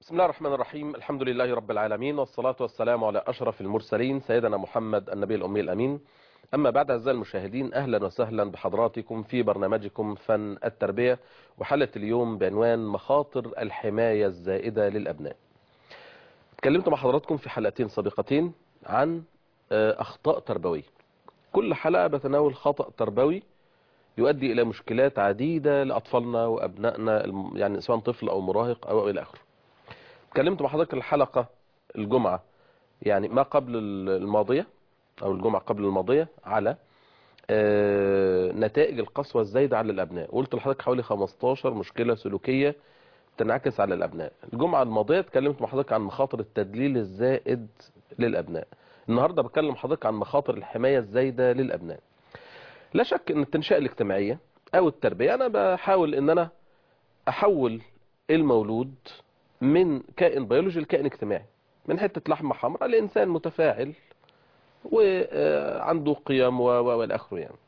بسم الله الرحمن الرحيم الحمد لله رب العالمين والصلاة والسلام على أشرف المرسلين سيدنا محمد النبي الأمي الأمين أما بعد أعزائي المشاهدين أهلا وسهلا بحضراتكم في برنامجكم فن التربية وحلقة اليوم بعنوان مخاطر الحماية الزائدة للأبناء اتكلمت مع حضراتكم في حلقتين سابقتين عن أخطاء تربوية كل حلقة بتناول خطأ تربوي يؤدي إلى مشكلات عديدة لأطفالنا وأبنائنا يعني سواء طفل أو مراهق أو إلى آخره اتكلمت مع حضرتك الحلقة الجمعة يعني ما قبل الماضية أو الجمعة قبل الماضية على نتائج القسوة الزايدة على الأبناء قلت لحضرتك حوالي 15 مشكلة سلوكية تنعكس على الأبناء الجمعة الماضية اتكلمت مع حضرتك عن مخاطر التدليل الزائد للأبناء النهاردة بكلم حضرتك عن مخاطر الحماية الزايدة للأبناء لا شك ان التنشئة الاجتماعية او التربية انا بحاول ان انا احول المولود من كائن بيولوجي لكائن اجتماعي من حتة لحمة حمراء لإنسان متفاعل وعنده قيم والآخر يعني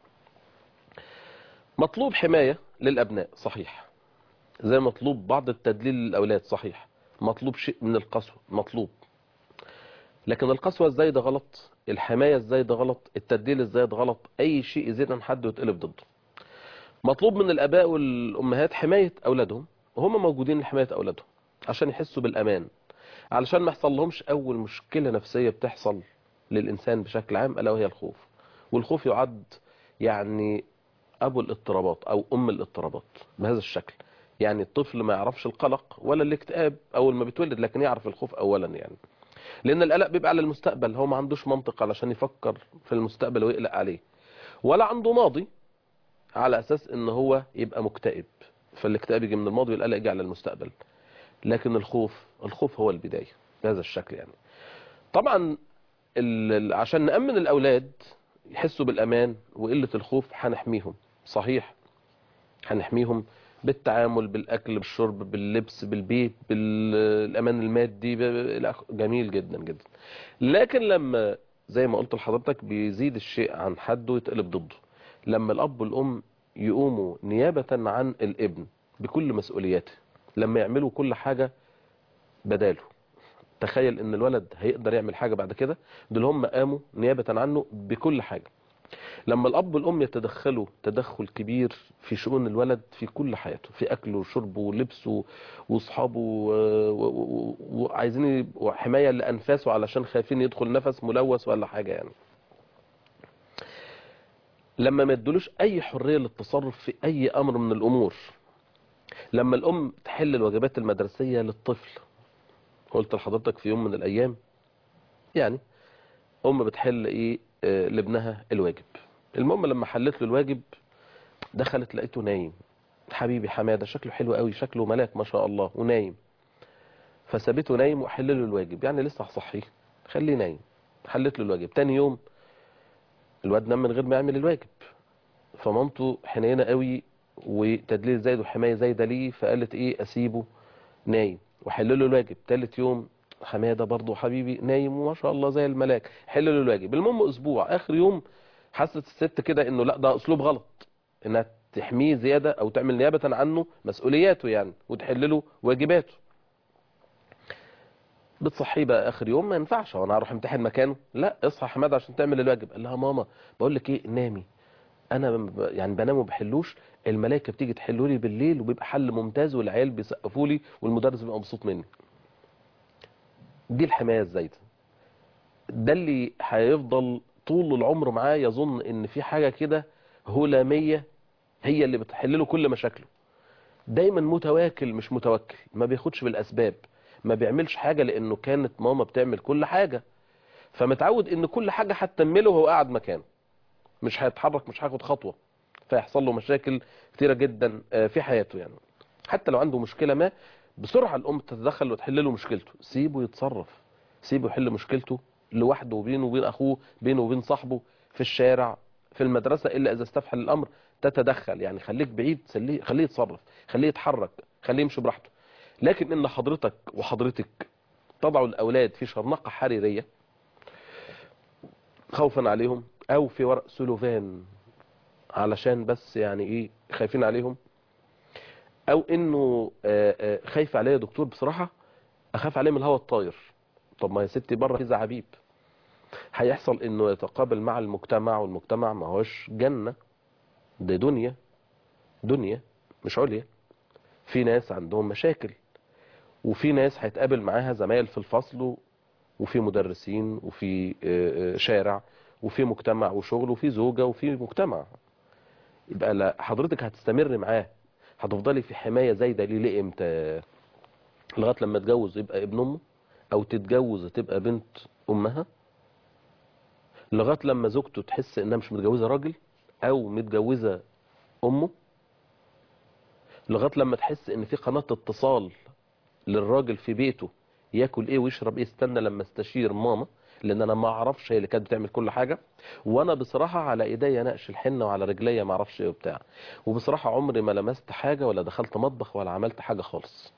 مطلوب حماية للأبناء صحيح زي مطلوب بعض التدليل للأولاد صحيح مطلوب شيء من القسوة مطلوب لكن القسوة الزايدة غلط الحماية الزايدة غلط التدليل الزايد غلط أي شيء يزيد عن حد ويتقلب ضده مطلوب من الآباء والأمهات حماية أولادهم وهم موجودين لحماية أولادهم عشان يحسوا بالأمان علشان ما يحصل لهمش أول مشكلة نفسية بتحصل للإنسان بشكل عام ألا وهي الخوف والخوف يعد يعني أبو الاضطرابات أو أم الاضطرابات بهذا الشكل يعني الطفل ما يعرفش القلق ولا الاكتئاب أول ما بيتولد لكن يعرف الخوف أولا يعني لأن القلق بيبقى على المستقبل هو ما عندوش منطق علشان يفكر في المستقبل ويقلق عليه ولا عنده ماضي على أساس إن هو يبقى مكتئب فالاكتئاب يجي من الماضي والقلق يجي على المستقبل لكن الخوف الخوف هو البداية بهذا الشكل يعني طبعا عشان نأمن الأولاد يحسوا بالأمان وقلة الخوف هنحميهم صحيح هنحميهم بالتعامل بالأكل بالشرب باللبس بالبيت بالأمان المادي جميل جدا جدا لكن لما زي ما قلت لحضرتك بيزيد الشيء عن حده ويتقلب ضده لما الأب والأم يقوموا نيابة عن الابن بكل مسؤولياته لما يعملوا كل حاجة بداله تخيل ان الولد هيقدر يعمل حاجة بعد كده دول هم قاموا نيابة عنه بكل حاجة لما الاب والام يتدخلوا تدخل كبير في شؤون الولد في كل حياته في اكله وشربه ولبسه واصحابه وعايزين حماية لانفاسه علشان خايفين يدخل نفس ملوث ولا حاجة يعني لما ما يدلوش اي حرية للتصرف في اي امر من الامور لما الام تحل الواجبات المدرسية للطفل قلت لحضرتك في يوم من الايام يعني ام بتحل ايه آه لابنها الواجب المهم لما حلت له الواجب دخلت لقيته نايم حبيبي حماده شكله حلو قوي شكله ملاك ما شاء الله ونايم فسابته نايم وحل له الواجب يعني لسه هصحيه خليه نايم حلت له الواجب تاني يوم الواد نام من غير ما يعمل الواجب فمامته حنينه قوي وتدليل زايد وحمايه زايده ليه فقالت ايه اسيبه نايم وحل له الواجب تالت يوم حماده برضه حبيبي نايم وما شاء الله زي الملاك حل له الواجب المهم اسبوع اخر يوم حست الست كده انه لا ده اسلوب غلط انها تحميه زياده او تعمل نيابه عنه مسؤولياته يعني وتحل له واجباته بتصحيه بقى اخر يوم ما ينفعش وانا هروح امتحن مكانه لا اصحى يا حماده عشان تعمل الواجب قال لها ماما بقول لك ايه نامي انا يعني بنام وما بحلوش الملائكه بتيجي تحله لي بالليل وبيبقى حل ممتاز والعيال بيسقفوا لي والمدرس بيبقى مبسوط مني دي الحمايه الزايده ده اللي هيفضل طول العمر معاه يظن ان في حاجه كده هلاميه هي اللي بتحل له كل مشاكله دايما متواكل مش متوكل ما بياخدش بالاسباب ما بيعملش حاجه لانه كانت ماما بتعمل كل حاجه فمتعود ان كل حاجه هتتمله وهو قاعد مكانه مش هيتحرك مش هياخد خطوة فيحصل له مشاكل كتيرة جدا في حياته يعني حتى لو عنده مشكلة ما بسرعة الأم تتدخل وتحل له مشكلته سيبه يتصرف سيبه يحل مشكلته لوحده وبينه وبين أخوه بينه وبين صاحبه في الشارع في المدرسة إلا إذا استفحل الأمر تتدخل يعني خليك بعيد خليه يتصرف خليه يتحرك خليه يمشي براحته لكن إن حضرتك وحضرتك تضعوا الأولاد في شرنقة حريرية خوفا عليهم او في ورق سلوفان علشان بس يعني ايه خايفين عليهم او انه خايف عليا يا دكتور بصراحة اخاف عليه من الهواء الطاير طب ما يا ستي بره في زعابيب هيحصل انه يتقابل مع المجتمع والمجتمع ما هوش جنة ده دنيا دنيا مش عليا في ناس عندهم مشاكل وفي ناس هيتقابل معاها زمايل في الفصل وفي مدرسين وفي آه، آه، شارع وفي مجتمع وشغل وفي زوجة وفي مجتمع يبقى لا حضرتك هتستمر معاه هتفضلي في حماية زايدة ليه ليه امتى لغاية لما تجوز يبقى ابن امه او تتجوز تبقى بنت امها لغاية لما زوجته تحس انها مش متجوزة راجل او متجوزة امه لغاية لما تحس ان في قناة اتصال للراجل في بيته ياكل ايه ويشرب ايه استنى لما استشير ماما لان انا ما اعرفش هي اللي كانت بتعمل كل حاجة وانا بصراحة على ايديا نقش الحنة وعلى رجليا ما اعرفش ايه وبتاع وبصراحة عمري ما لمست حاجة ولا دخلت مطبخ ولا عملت حاجة خالص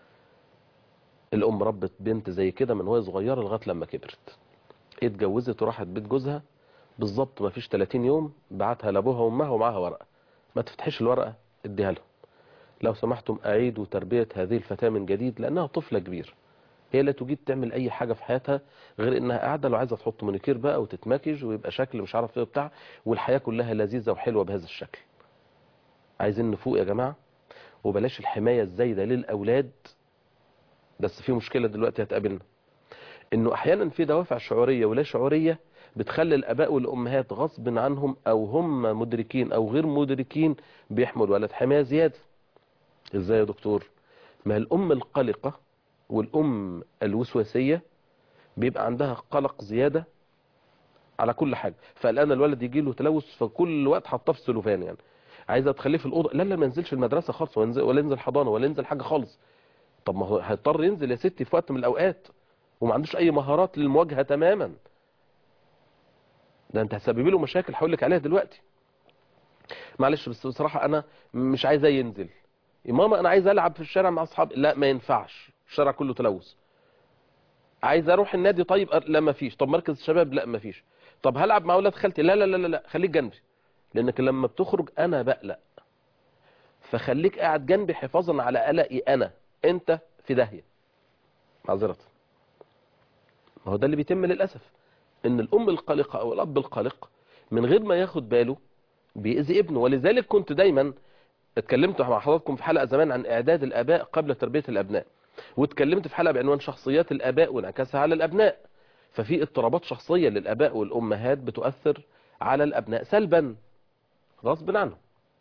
الام ربت بنت زي كده من وهي صغيرة لغاية لما كبرت اتجوزت وراحت بيت جوزها بالظبط ما فيش 30 يوم بعتها لابوها وامها ومعاها ورقة ما تفتحش الورقة اديها لهم لو سمحتم اعيدوا تربية هذه الفتاة من جديد لانها طفلة كبير هي لا تجيد تعمل اي حاجة في حياتها غير انها قاعدة لو عايزة تحط مونيكير بقى وتتماكج ويبقى شكل مش عارف ايه بتاع والحياة كلها لذيذة وحلوة بهذا الشكل عايزين نفوق يا جماعة وبلاش الحماية الزايدة للاولاد بس في مشكلة دلوقتي هتقابلنا انه احيانا في دوافع شعورية ولا شعورية بتخلي الاباء والامهات غصب عنهم او هم مدركين او غير مدركين بيحموا الولد حماية زيادة ازاي يا دكتور ما الام القلقة والام الوسواسية بيبقى عندها قلق زيادة على كل حاجة فالان الولد يجي له تلوث فكل وقت حطاه في السلوفان يعني عايزه تخليه في الاوضه لا لا ما ينزلش المدرسه خالص ولا ينزل ولا ينزل حضانه ولا ينزل حاجه خالص طب ما هو هيضطر ينزل يا ستي في وقت من الاوقات وما عندوش اي مهارات للمواجهه تماما ده انت هتسببي له مشاكل هقول لك عليها دلوقتي معلش بس بصراحه انا مش عايزاه ينزل يا ماما انا عايز العب في الشارع مع اصحابي لا ما ينفعش الشارع كله تلوث عايز اروح النادي طيب أر- لا ما فيش طب مركز الشباب لا ما فيش طب هلعب مع اولاد خالتي لا لا لا لا, لا. خليك جنبي لانك لما بتخرج انا بقلق فخليك قاعد جنبي حفاظا على قلقي انا انت في داهيه معذره ما هو ده اللي بيتم للاسف ان الام القلقه او الاب القلق من غير ما ياخد باله بيأذي ابنه ولذلك كنت دايما اتكلمت مع حضراتكم في حلقه زمان عن اعداد الاباء قبل تربيه الابناء واتكلمت في حلقه بعنوان شخصيات الاباء وانعكاسها على الابناء ففي اضطرابات شخصيه للاباء والامهات بتؤثر على الابناء سلبا غصب عنهم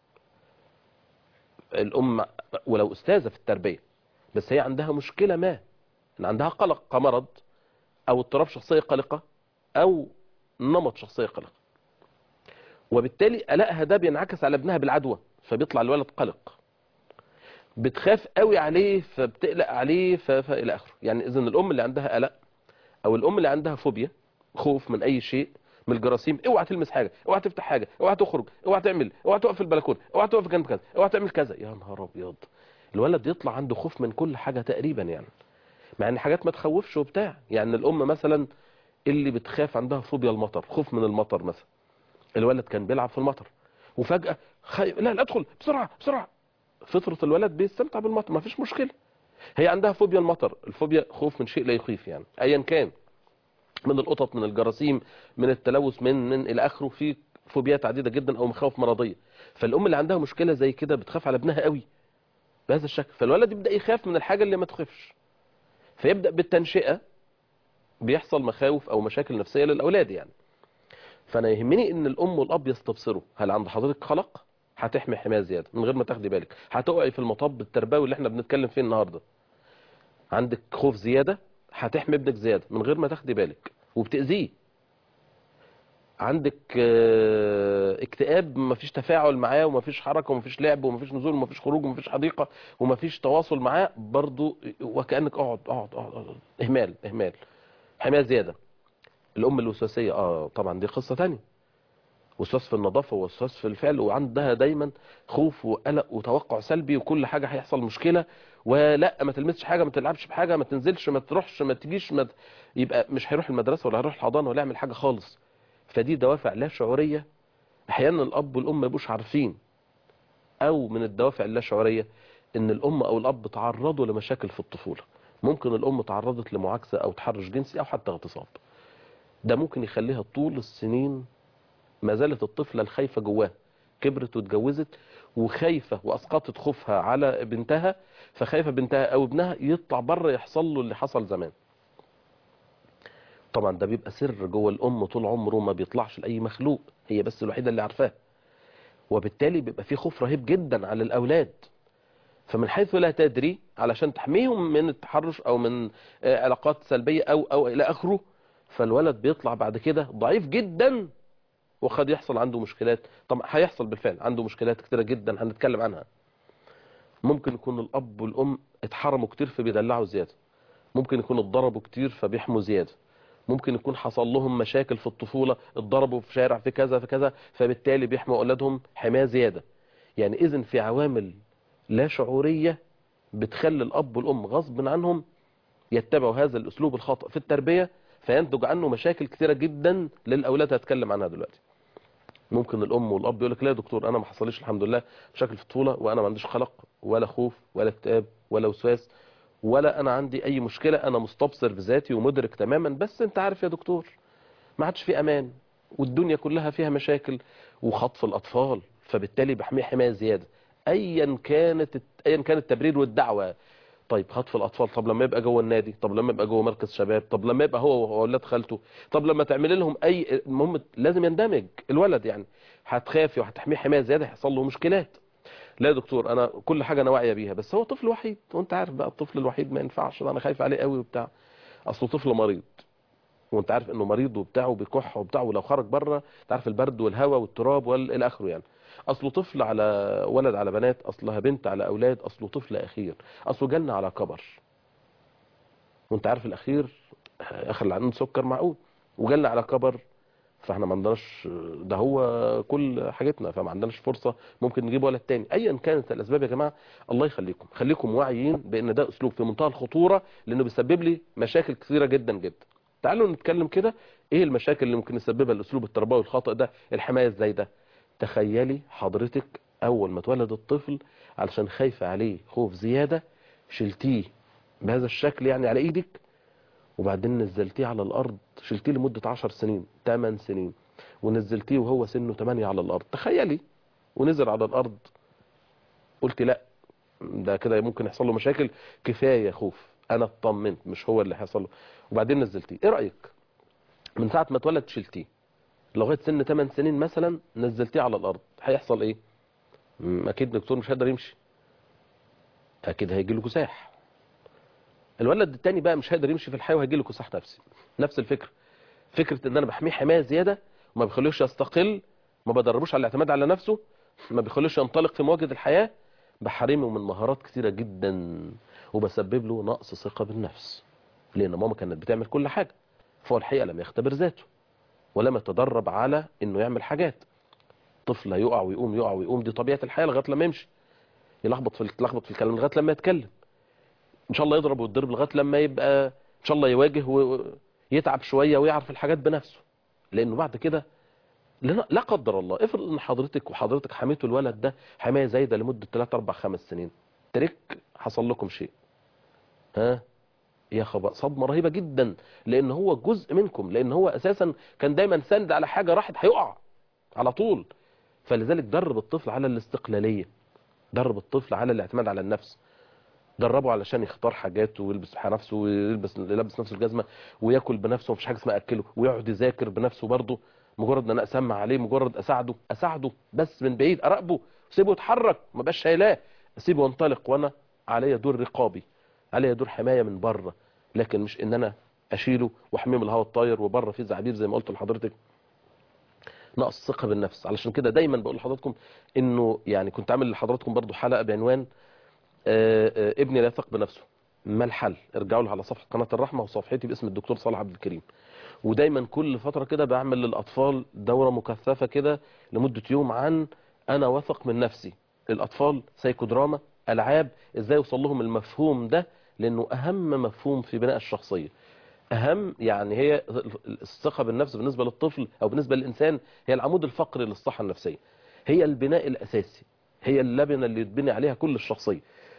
الام ولو استاذه في التربيه بس هي عندها مشكله ما ان عندها قلق كمرض او اضطراب شخصيه قلقه او نمط شخصيه قلقه وبالتالي قلقها ده بينعكس على ابنها بالعدوى فبيطلع الولد قلق بتخاف قوي عليه فبتقلق عليه ف... فالى اخره يعني اذا الام اللي عندها قلق او الام اللي عندها فوبيا خوف من اي شيء من الجراثيم اوعى تلمس حاجه اوعى تفتح حاجه اوعى تخرج اوعى تعمل اوعى تقف في البلكونه اوعى تقف جنب كذا اوعى تعمل كذا يا نهار ابيض الولد يطلع عنده خوف من كل حاجه تقريبا يعني مع ان حاجات ما تخوفش وبتاع يعني الام مثلا اللي بتخاف عندها فوبيا المطر خوف من المطر مثلا الولد كان بيلعب في المطر وفجاه خي... لا لا ادخل بسرعه بسرعه فطره الولد بيستمتع بالمطر ما فيش مشكله هي عندها فوبيا المطر الفوبيا خوف من شيء لا يخيف يعني ايا كان من القطط من الجراثيم من التلوث من من الى اخره في فوبيات عديده جدا او مخاوف مرضيه فالام اللي عندها مشكله زي كده بتخاف على ابنها قوي بهذا الشكل فالولد يبدا يخاف من الحاجه اللي ما تخافش فيبدا بالتنشئه بيحصل مخاوف او مشاكل نفسيه للاولاد يعني فانا يهمني ان الام والاب يستبصروا هل عند حضرتك خلق هتحمي حمايه زياده من غير ما تاخدي بالك هتقعي في المطب التربوي اللي احنا بنتكلم فيه النهارده عندك خوف زياده هتحمي ابنك زياده من غير ما تاخدي بالك وبتاذيه عندك آه، اكتئاب مفيش تفاعل معاه ومفيش حركه ومفيش لعب ومفيش نزول ومفيش خروج ومفيش حديقه ومفيش تواصل معاه برضو وكانك اقعد اقعد اقعد اقعد. اهمال اهمال حمايه زياده الام الوسواسيه اه طبعا دي قصه تانية وسواس في النظافه وسواس في الفعل وعندها دايما خوف وقلق وتوقع سلبي وكل حاجه هيحصل مشكله ولا ما تلمسش حاجه ما تلعبش بحاجه ما تنزلش ما تروحش ما تجيش ما ت... يبقى مش هيروح المدرسه ولا هيروح الحضانه ولا يعمل حاجه خالص فدي دوافع لا شعوريه احيانا الاب والام ما يبقوش عارفين او من الدوافع اللا شعوريه ان الام او الاب تعرضوا لمشاكل في الطفوله ممكن الام تعرضت لمعاكسه او تحرش جنسي او حتى اغتصاب ده ممكن يخليها طول السنين ما زالت الطفله الخايفه جواها كبرت واتجوزت وخايفه واسقطت خوفها على بنتها فخايفه بنتها او ابنها يطلع بره يحصل له اللي حصل زمان طبعا ده بيبقى سر جوه الام طول عمره ما بيطلعش لاي مخلوق هي بس الوحيده اللي عارفاه وبالتالي بيبقى في خوف رهيب جدا على الاولاد فمن حيث لا تدري علشان تحميهم من التحرش او من آه، علاقات سلبيه او او الى اخره فالولد بيطلع بعد كده ضعيف جدا وقد يحصل عنده مشكلات طبعا هيحصل بالفعل عنده مشكلات كتيره جدا هنتكلم عنها ممكن يكون الاب والام اتحرموا كتير فبيدلعوا زياده ممكن يكون اتضربوا كتير فبيحموا زياده ممكن يكون حصل لهم مشاكل في الطفوله اتضربوا في شارع في كذا في كذا فبالتالي بيحموا اولادهم حمايه زياده يعني اذا في عوامل لا شعوريه بتخلي الاب والام غصب عنهم يتبعوا هذا الاسلوب الخاطئ في التربيه فينتج عنه مشاكل كثيره جدا للاولاد هتكلم عنها دلوقتي ممكن الام والاب يقول لك لا يا دكتور انا ما حصليش الحمد لله مشاكل في الطفوله وانا ما عنديش قلق ولا خوف ولا اكتئاب ولا وسواس ولا انا عندي اي مشكله انا مستبصر بذاتي ومدرك تماما بس انت عارف يا دكتور ما عادش في امان والدنيا كلها فيها مشاكل وخطف الاطفال فبالتالي بحميه حمايه زياده ايا كانت ايا كان التبرير والدعوه طيب خطف الاطفال طب لما يبقى جوه النادي طب لما يبقى جوه مركز شباب طب لما يبقى هو واولاد خالته طب لما تعمل لهم اي المهم لازم يندمج الولد يعني هتخافي وهتحميه حمايه زياده هيحصل له مشكلات لا يا دكتور انا كل حاجه انا واعيه بيها بس هو طفل وحيد وانت عارف بقى الطفل الوحيد ما ينفعش انا خايف عليه قوي وبتاع اصله طفل مريض وانت عارف انه مريض وبتاع وبيكح وبتاع ولو خرج بره انت عارف البرد والهواء والتراب والى اخره يعني اصله طفل على ولد على بنات اصلها بنت على اولاد اصله طفل اخير اصله جنة على كبر وانت عارف الاخير اخر اللي عنده سكر معقول وجنة على كبر فاحنا ما عندناش ده هو كل حاجتنا فما عندناش فرصه ممكن نجيب ولد تاني ايا كانت الاسباب يا جماعه الله يخليكم خليكم واعيين بان ده اسلوب في منتهى الخطوره لانه بيسبب لي مشاكل كثيره جدا جدا تعالوا نتكلم كده ايه المشاكل اللي ممكن يسببها الاسلوب التربوي الخاطئ ده الحمايه ازاي ده تخيلي حضرتك اول ما اتولد الطفل علشان خايفه عليه خوف زياده شلتيه بهذا الشكل يعني على ايدك وبعدين نزلتيه على الارض شلتيه لمده 10 سنين 8 سنين ونزلتيه وهو سنه 8 على الارض تخيلي ونزل على الارض قلت لا ده كده ممكن يحصل له مشاكل كفايه خوف انا اطمنت مش هو اللي هيحصل له وبعدين نزلتيه ايه رايك من ساعه ما اتولد شلتيه لغايه سن 8 سنين مثلا نزلتيه على الارض هيحصل ايه م، اكيد دكتور مش هيقدر يمشي اكيد هيجي له كساح الولد التاني بقى مش هيقدر يمشي في الحياه وهيجي له كساح نفسي نفس الفكره فكره ان انا بحميه حمايه زياده وما بخلوش يستقل ما بدربوش على الاعتماد على نفسه ما بيخلوش ينطلق في مواجهه الحياه بحرمه من مهارات كثيره جدا وبسبب له نقص ثقه بالنفس لان ماما كانت بتعمل كل حاجه فهو الحقيقه لم يختبر ذاته ولم يتدرب على انه يعمل حاجات طفل هيقع ويقوم يقع ويقوم دي طبيعه الحياه لغايه لما يمشي يلخبط في يتلخبط في الكلام لغايه لما يتكلم ان شاء الله يضرب ويتضرب لغايه لما يبقى ان شاء الله يواجه ويتعب شويه ويعرف الحاجات بنفسه لانه بعد كده لا لا قدر الله افرض ان حضرتك وحضرتك حميتوا الولد ده حمايه زايده لمده 3 4 5 سنين ترك حصل لكم شيء ها يا خبر صدمه رهيبه جدا لان هو جزء منكم لان هو اساسا كان دايما ساند على حاجه راحت هيقع على طول فلذلك درب الطفل على الاستقلاليه درب الطفل على الاعتماد على النفس دربه علشان يختار حاجاته ويلبس نفسه ويلبس يلبس نفسه الجزمه وياكل بنفسه مفيش حاجه اسمها اكله ويقعد يذاكر بنفسه برضه مجرد ان انا اسمع عليه مجرد اساعده اساعده بس من بعيد اراقبه سيبه يتحرك ما بقاش شايلاه اسيبه ينطلق وانا عليا دور رقابي عليا دور حمايه من بره لكن مش ان انا اشيله واحميه من الهواء الطاير وبره في زعبير زي ما قلت لحضرتك نقص ثقه بالنفس علشان كده دايما بقول لحضراتكم انه يعني كنت عامل لحضراتكم برضو حلقه بعنوان آآ آآ ابني لا يثق بنفسه ما الحل ارجعوا له على صفحه قناه الرحمه وصفحتي باسم الدكتور صالح عبد الكريم ودايما كل فتره كده بعمل للاطفال دوره مكثفه كده لمده يوم عن انا واثق من نفسي الاطفال سايكودراما العاب ازاي يوصل لهم المفهوم ده لانه اهم مفهوم في بناء الشخصيه اهم يعني هي الثقه بالنفس بالنسبه للطفل او بالنسبه للانسان هي العمود الفقري للصحه النفسيه هي البناء الاساسي هي اللبنه اللي يتبني عليها كل الشخصيه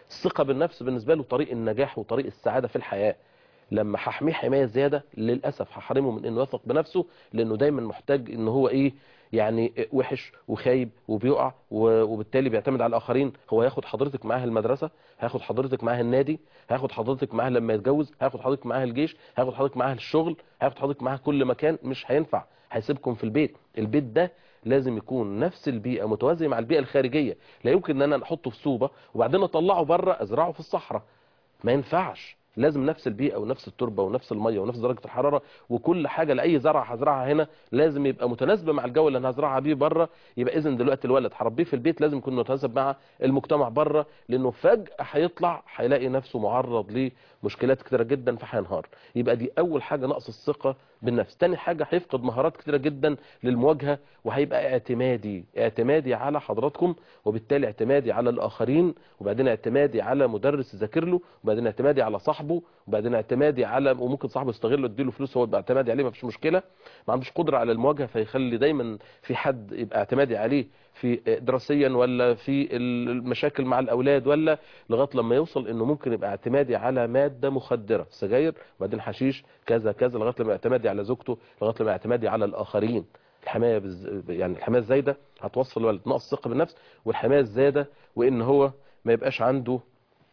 الثقة بالنفس بالنسبة له طريق النجاح وطريق السعادة في الحياة لما هحميه حماية زيادة للأسف هحرمه من انه يثق بنفسه لانه دايما محتاج ان هو ايه يعني وحش وخايب وبيقع و- وبالتالي بيعتمد على الاخرين هو هياخد حضرتك معاه المدرسة هياخد حضرتك معاه النادي هياخد حضرتك معاه لما يتجوز هياخد حضرتك معاه الجيش هياخد حضرتك معاه الشغل هياخد حضرتك معاه كل مكان مش هينفع هيسيبكم في البيت البيت ده لازم يكون نفس البيئة متوازية مع البيئة الخارجية لا يمكن ان انا احطه في صوبة وبعدين اطلعه بره ازرعه في الصحراء ما ينفعش لازم نفس البيئة ونفس التربة ونفس المية ونفس درجة الحرارة وكل حاجة لأي زرع هزرعها هنا لازم يبقى متناسبة مع الجو اللي انا هزرعها بيه بره يبقى إذن دلوقتي الولد هربيه في البيت لازم يكون متناسب مع المجتمع بره لأنه فجأة هيطلع هيلاقي نفسه معرض لمشكلات كتيرة جدا فهينهار يبقى دي أول حاجة نقص الثقة بالنفس تاني حاجة هيفقد مهارات كتيرة جدا للمواجهة وهيبقى اعتمادي اعتمادي على حضراتكم وبالتالي اعتمادي على الآخرين وبعدين اعتمادي على مدرس يذاكر له وبعدين اعتمادي على صاحبه وبعدين اعتمادي على وممكن صاحبه يستغله يديله فلوس هو يبقى اعتمادي عليه ما فيش مشكلة ما عندوش قدرة على المواجهة فيخلي دايما في حد يبقى اعتمادي عليه في دراسيا ولا في المشاكل مع الأولاد ولا لغاية لما يوصل انه ممكن يبقى اعتمادي على مادة مخدرة سجاير وبعدين حشيش كذا كذا لغاية لما اعتمادي على زوجته لغاية لما اعتمادي على الآخرين الحماية بز... يعني الحماية الزايدة هتوصل الولد نقص ثقة بالنفس والحماية الزايدة وان هو ما يبقاش عنده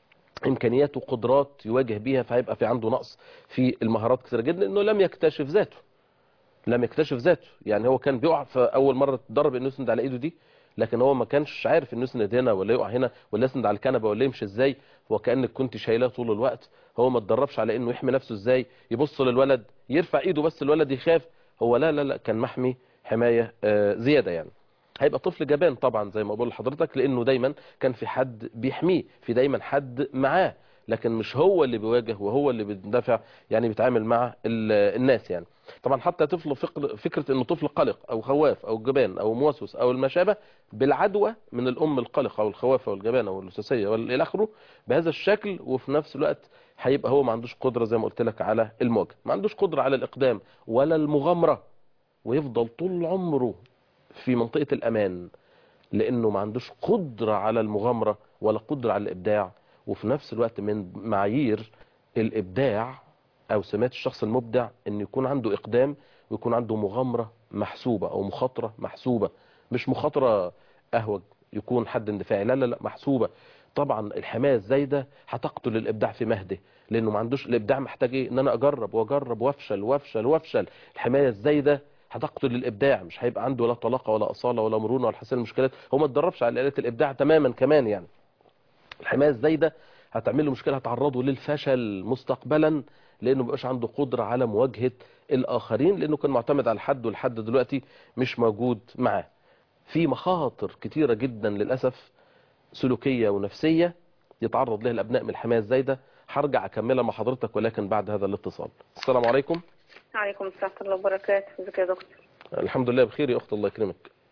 امكانيات وقدرات يواجه بيها فهيبقى في عنده نقص في المهارات كثيرة جدا انه لم يكتشف ذاته لم يكتشف ذاته يعني هو كان بيقع في اول مرة اتدرب انه يسند على ايده دي لكن هو ما كانش عارف انه يسند هنا ولا يقع هنا ولا يسند على الكنبه ولا يمشي ازاي هو كانك كنت شايلاه طول الوقت هو ما اتدربش على انه يحمي نفسه ازاي يبص للولد يرفع ايده بس الولد يخاف هو لا لا لا كان محمي حمايه آه زياده يعني هيبقى طفل جبان طبعا زي ما بقول لحضرتك لانه دايما كان في حد بيحميه في دايما حد معاه لكن مش هو اللي بيواجه وهو اللي بيدافع يعني بيتعامل مع الناس يعني طبعا حتى طفل فكرة انه طفل قلق او خواف او جبان او موسوس او المشابه بالعدوى من الام القلقة او الخوافة والجبانة والوسوسية والى اخره بهذا الشكل وفي نفس الوقت هيبقى هو ما عندوش قدرة زي ما قلت لك على المواجهة ما عندوش قدرة على الاقدام ولا المغامرة ويفضل طول عمره في منطقة الامان لانه ما عندوش قدرة على المغامرة ولا قدرة على الابداع وفي نفس الوقت من معايير الابداع او سمات الشخص المبدع ان يكون عنده اقدام ويكون عنده مغامرة محسوبة او مخاطرة محسوبة مش مخاطرة اهوج يكون حد اندفاعي لا لا لا محسوبة طبعا الحماية الزايدة هتقتل الابداع في مهده لانه ما عندوش الابداع محتاج ايه ان انا اجرب واجرب وافشل وافشل وافشل الحماية الزايدة هتقتل الابداع مش هيبقى عنده ولا طلاقة ولا اصالة ولا مرونة ولا حسين المشكلات هو ما اتدربش على آلات الابداع تماما كمان يعني الحماية الزايدة هتعمل له مشكلة هتعرضه للفشل مستقبلا لانه مبقاش عنده قدرة على مواجهة الاخرين لانه كان معتمد على حد والحد دلوقتي مش موجود معاه في مخاطر كتيرة جدا للأسف سلوكية ونفسية يتعرض لها الابناء من الحماية الزايدة هرجع اكملها مع حضرتك ولكن بعد هذا الاتصال السلام عليكم عليكم السلام ورحمة الله وبركاته ازيك يا دكتور الحمد لله بخير يا اخت الله يكرمك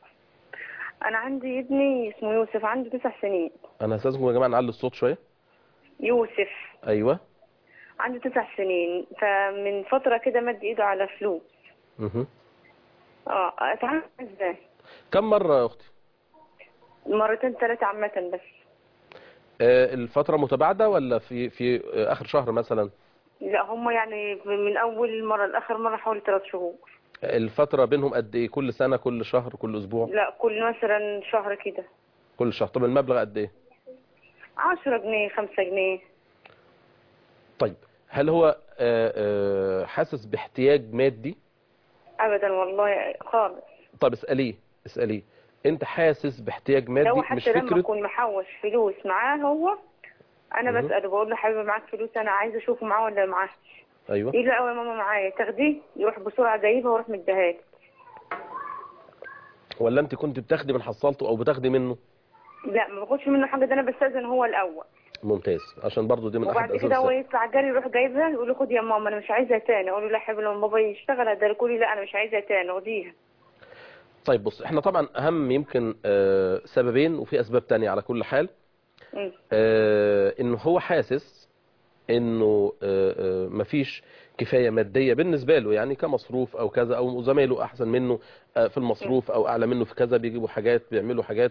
انا عندي ابني اسمه يوسف عنده تسع سنين انا اساسكم يا جماعة نعلي الصوت شوية يوسف ايوه عنده تسع سنين فمن فترة كده مد ايده على فلوس مه. اه اتعامل ازاي كم مرة يا اختي مرتين ثلاثة عامة بس آه، الفترة متباعدة ولا في في آه، اخر شهر مثلا لا هم يعني من اول مرة لاخر مرة حوالي ثلاث شهور الفترة بينهم قد ايه كل سنة كل شهر كل اسبوع لا كل مثلا شهر كده كل شهر طب المبلغ قد ايه عشرة جنيه خمسة جنيه طيب هل هو آه، آه، حاسس باحتياج مادي ابدا والله خالص طب اسأليه اسأليه انت حاسس باحتياج مادي لو مش حتى لما فكرة اكون محوش فلوس معاه هو انا مهم. بسأله بقول له حبيبي معاك فلوس انا عايزه اشوفه معاه ولا معاه ايوه يقول لا يا ماما معايا تاخديه يروح بسرعه جايبها ويروح مديها لي ولا انت كنت بتاخدي من حصالته او بتاخدي منه لا ما باخدش منه حاجه ده انا بستاذن هو الاول ممتاز عشان برضو دي من احد وبعد اسباب كده هو السبب. يطلع جري يروح جايبها يقول له خد يا ماما انا مش عايزها تاني اقول له لا يا حبيبي لما بابا يشتغل هداركوا لي لا انا مش عايزها تاني خديها طيب بص احنا طبعا اهم يمكن آه، سببين وفي اسباب تانية على كل حال مم. آه، انه هو حاسس انه آه، آه، مفيش كفاية مادية بالنسبة له يعني كمصروف او كذا او زمايله احسن منه آه، في المصروف او اعلى منه في كذا بيجيبوا حاجات بيعملوا حاجات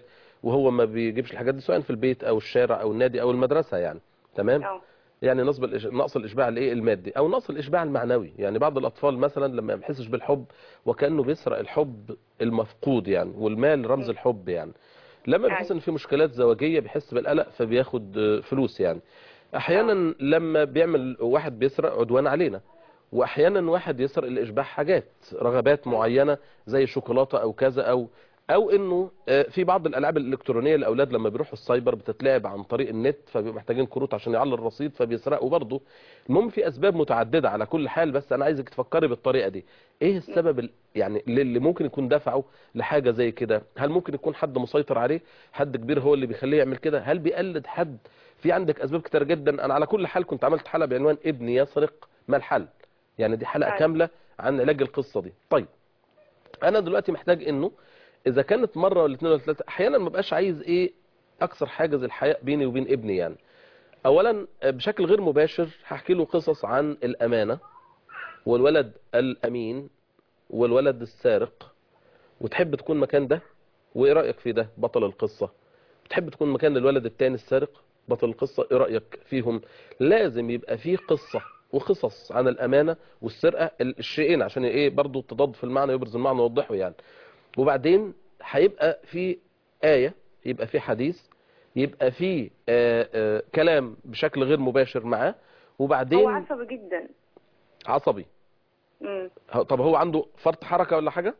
وهو ما بيجيبش الحاجات دي سواء في البيت او الشارع او النادي او المدرسه يعني تمام اه يعني نصب الإش... نقص الاشباع الايه المادي او نقص الاشباع المعنوي يعني بعض الاطفال مثلا لما ما يحسش بالحب وكانه بيسرق الحب المفقود يعني والمال رمز م. الحب يعني لما بيحس أيوة. ان في مشكلات زواجيه بيحس بالقلق فبياخد آه، فلوس يعني احيانا لما بيعمل واحد بيسرق عدوان علينا واحيانا واحد يسرق الاشباح حاجات رغبات معينه زي شوكولاته او كذا او او انه آه، في بعض الالعاب الالكترونيه الاولاد لما بيروحوا السايبر بتتلعب عن طريق النت فبيبقوا محتاجين كروت عشان يعلوا الرصيد فبيسرقوا برضه المهم في اسباب متعدده على كل حال بس انا عايزك تفكري بالطريقه دي ايه السبب ال- يعني اللي ممكن يكون دفعه لحاجه زي كده هل ممكن يكون حد مسيطر عليه حد كبير هو اللي بيخليه يعمل كده هل بيقلد حد في عندك اسباب كتير جدا انا على كل حال كنت عملت حلقه بعنوان ابني يسرق ما الحل يعني دي حلقه أيوة. كامله عن علاج القصه دي طيب انا دلوقتي محتاج انه اذا كانت مره ولا اثنين ولا ثلاثه احيانا ما بقاش عايز ايه اكسر حاجز الحياء بيني وبين ابني يعني اولا بشكل غير مباشر هحكي له قصص عن الامانه والولد الامين والولد السارق وتحب تكون مكان ده وايه رايك في ده بطل القصه تحب تكون مكان الولد التاني السارق بطل القصه ايه رايك فيهم لازم يبقى فيه قصه وقصص عن الامانه والسرقه الشيئين عشان ايه برضو التضاد في المعنى يبرز المعنى ويوضحه يعني وبعدين هيبقى في آية يبقى في حديث يبقى في آه آه كلام بشكل غير مباشر معاه هو وبعدين عصبي جدا عصبي امم ه- طب هو عنده فرط حركة ولا حاجة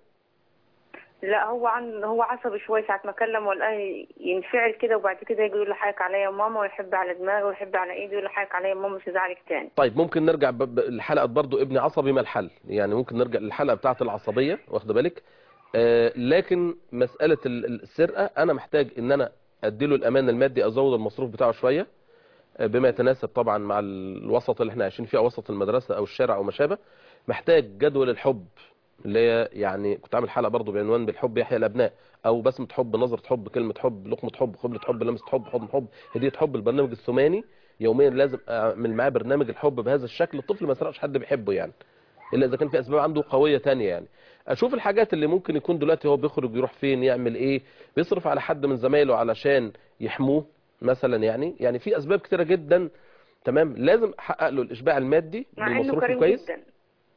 لا هو عن هو عصبي شويه ساعه ما اكلم ولا ينفعل كده وبعد كده يجي يقول لي حقك عليا يا ماما ويحب على دماغي ويحب على ايدي ويقول لي حقك عليا يا ماما مش هزعلك تاني طيب ممكن نرجع ب- ب- لحلقة برضو ابني عصبي ما الحل يعني ممكن نرجع للحلقة بتاعة العصبية واخد بالك آه لكن مسألة ال- ال- السرقة انا محتاج ان انا اديله الامان المادي ازود المصروف بتاعه شوية آه، بما يتناسب طبعا مع الوسط اللي احنا عايشين فيه او وسط المدرسة او الشارع او ما شابه محتاج جدول الحب اللي هي يعني كنت عامل حلقة برضو بعنوان بالحب يحيى الابناء او بسمة حب نظرة حب كلمة حب لقمة حب قبلة حب لمسة حب حضن حب هدية حب البرنامج الثماني يوميا لازم اعمل معاه برنامج الحب بهذا الشكل الطفل ما يسرقش حد بيحبه يعني الا اذا كان في اسباب عنده قويه تانية يعني اشوف الحاجات اللي ممكن يكون دلوقتي هو بيخرج يروح فين يعمل ايه بيصرف على حد من زمايله علشان يحموه مثلا يعني يعني في اسباب كتيره جدا تمام لازم احقق له الاشباع المادي مع انه بمصروف كريم كويس جدا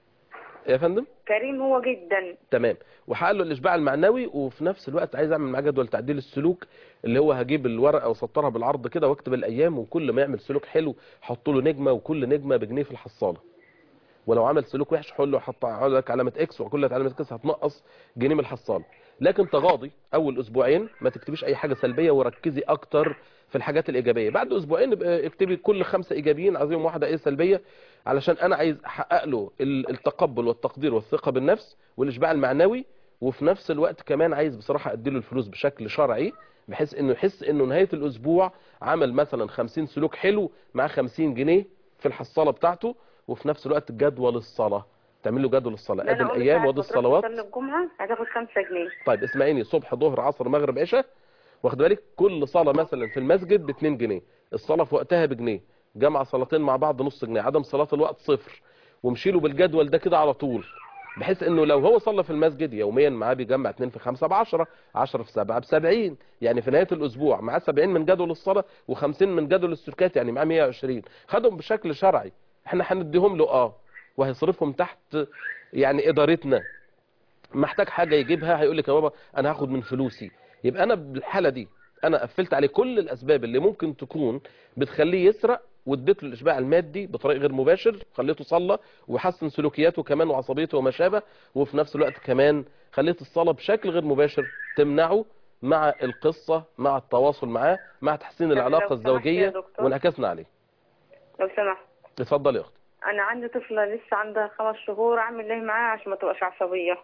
يا فندم كريم هو جدا تمام واحقق له الاشباع المعنوي وفي نفس الوقت عايز اعمل معاه جدول تعديل السلوك اللي هو هجيب الورقه واسطرها بالعرض كده واكتب الايام وكل ما يعمل سلوك حلو احط له نجمه وكل نجمه بجنيه في الحصاله ولو عمل سلوك وحش حول له حط لك علامه اكس وكل علامه اكس هتنقص جنيه من الحصاله لكن تغاضي اول اسبوعين ما تكتبيش اي حاجه سلبيه وركزي اكتر في الحاجات الايجابيه بعد اسبوعين ابقى اكتبي كل خمسه ايجابيين عايزين واحده ايه سلبيه علشان انا عايز احقق له ال- التقبل والتقدير والثقه بالنفس والاشباع المعنوي وفي نفس الوقت كمان عايز بصراحه اديله الفلوس بشكل شرعي بحيث انه يحس انه نهايه الاسبوع عمل مثلا 50 سلوك حلو مع 50 جنيه في الحصاله بتاعته وفي نفس الوقت جدول الصلاه تعمل له جدول الصلاه لا ادي انا اقول الايام ساعة وادي ما تروح الصلوات تصلي الجمعه هتاخد 5 جنيه طيب اسمعيني صبح ظهر عصر مغرب عشاء واخد بالك كل صلاه مثلا في المسجد ب 2 جنيه الصلاه في وقتها بجنيه جمع صلاتين مع بعض نص جنيه عدم صلاه الوقت صفر ومشيله بالجدول ده كده على طول بحيث انه لو هو صلى في المسجد يوميا معاه بيجمع 2 في 5 ب 10 10 في 7 ب 70 يعني في نهايه الاسبوع معاه 70 من جدول الصلاه و50 من جدول السلوكات يعني معاه 120 خدهم بشكل شرعي احنا هنديهم له اه وهيصرفهم تحت يعني ادارتنا محتاج حاجه يجيبها هيقول لك يا بابا انا هاخد من فلوسي يبقى انا بالحاله دي انا قفلت عليه كل الاسباب اللي ممكن تكون بتخليه يسرق واديت له الاشباع المادي بطريق غير مباشر خليته صلى وحسن سلوكياته كمان وعصبيته وما شابه وفي نفس الوقت كمان خليت الصلاه بشكل غير مباشر تمنعه مع القصه مع التواصل معاه مع تحسين طب لو العلاقه سمحت يا الزوجيه دكتور. وانعكاسنا عليه لو سمحت اتفضلي يا اختي انا عندي طفله لسه عندها خمس شهور اعمل ايه معاها عشان ما تبقاش عصبيه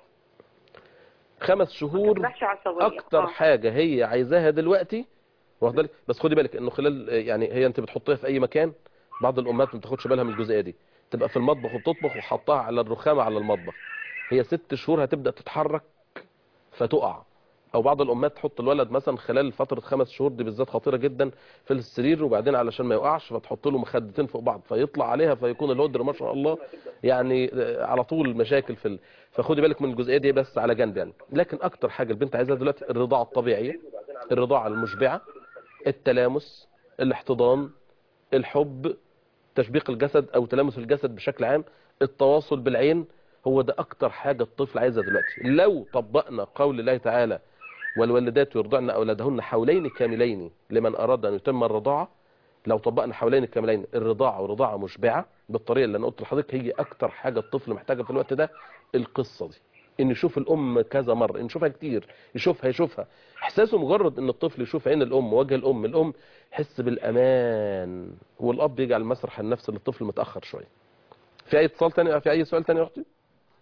خمس ما شهور تبقاش عصبيه اكتر آه. حاجه هي عايزاها دلوقتي واخد بالك بس خدي بالك انه خلال يعني هي انت بتحطيها في اي مكان بعض الامهات ما بتاخدش بالها من الجزئيه دي تبقى في المطبخ وبتطبخ وحطها على الرخامه على المطبخ هي ست شهور هتبدا تتحرك فتقع او بعض الامهات تحط الولد مثلا خلال فتره خمس شهور دي بالذات خطيره جدا في السرير وبعدين علشان ما يقعش فتحط له مخدتين فوق بعض فيطلع عليها فيكون الهدر ما شاء الله يعني على طول مشاكل في ال... فخدي بالك من الجزئيه دي بس على جنب يعني لكن اكتر حاجه البنت عايزاها دلوقتي الرضاعه الطبيعيه الرضاعة المشبعة التلامس الاحتضان الحب تشبيق الجسد او تلامس الجسد بشكل عام التواصل بالعين هو ده اكتر حاجة الطفل عايزها دلوقتي لو طبقنا قول الله تعالى والوالدات يرضعن اولادهن حولين كاملين لمن اراد ان يتم الرضاعة لو طبقنا حولين كاملين الرضاعة ورضاعة مشبعة بالطريقة اللي انا قلت لحضرتك هي اكتر حاجة الطفل محتاجها في الوقت ده القصة دي ان يشوف الام كذا مرة ان يشوفها كتير يشوفها يشوفها احساسه مجرد ان الطفل يشوف عين الام وجه الام الام يحس بالامان والاب يجعل المسرح النفسي للطفل متاخر شويه في اي اتصال تاني في اي سؤال تاني يا اختي